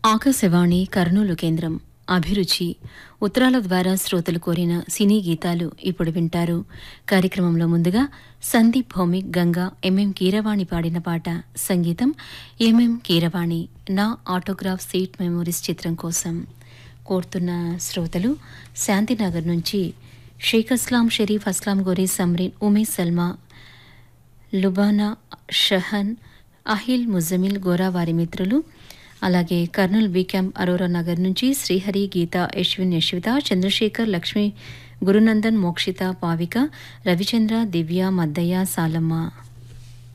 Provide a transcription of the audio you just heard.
ఆకాశవాణి కర్నూలు కేంద్రం అభిరుచి ఉత్తరాల ద్వారా శ్రోతలు కోరిన సినీ గీతాలు ఇప్పుడు వింటారు కార్యక్రమంలో ముందుగా సందీప్ భౌమిక్ గంగా ఎంఎం కీరవాణి పాడిన పాట సంగీతం ఎంఎం కీరవాణి నా ఆటోగ్రాఫ్ సీట్ మెమోరీస్ చిత్రం కోసం కోరుతున్న శ్రోతలు శాంతినగర్ నుంచి షేక్ అస్లాం షరీఫ్ అస్లాం గోరీ సమ్రీన్ ఉమేష్ సల్మా లుబానా షహన్ అహిల్ ముజమిల్ గోరా వారి మిత్రులు అలాగే కర్నూల్ బీ క్యాంప్ అరోరా నగర్ నుంచి శ్రీహరి గీత యశ్విన్ యశ్విత చంద్రశేఖర్ లక్ష్మి గురునందన్ మోక్షిత పావిక రవిచంద్ర దివ్య మద్దయ్య సాలమ్మ